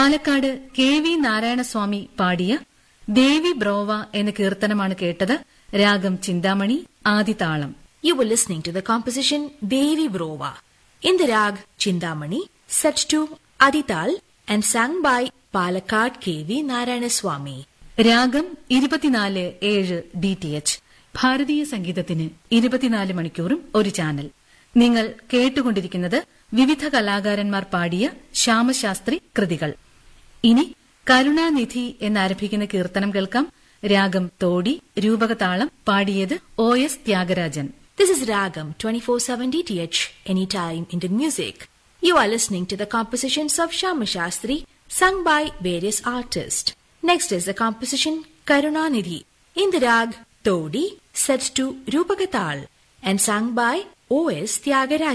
Palakkad K V Narayanaswamy പാടിയ ദേവി ബ്രോവ എന്ന കീർത്തനമാണ് കേട്ടത് രാഗം Chintamani ആദിതാളം You were listening to the composition Devi Brova in the rag Chindamani, set to Adital and sung by Palakkad K.V. Narayanaswamy. രാഗം ഇരുപത്തിനാല് ഏഴ് D T H ഭാരതീയ സംഗീതത്തിന് ഇരുപത്തിനാല് മണിക്കൂറും ഒരു ചാനൽ നിങ്ങൾ കേട്ടുകൊണ്ടിരിക്കുന്നത് വിവിധ കലാകാരന്മാർ പാടിയ ശ്യാമശാസ്ത്രി കൃതികൾ ഇനി കരുണാനിധി എന്നാരംഭിക്കുന്ന കീർത്തനം കേൾക്കാം രാഗം തോടി രൂപകതാളം പാടിയത് O S Thyagarajan This is Ragam 24/7 DTH anytime Indian music. You are listening to the compositions of Shama Shastri sung by various artists. Next is the composition Karunanidhi in the rag Todi set to Rupagatal and sung by O.S. Tyagarajan.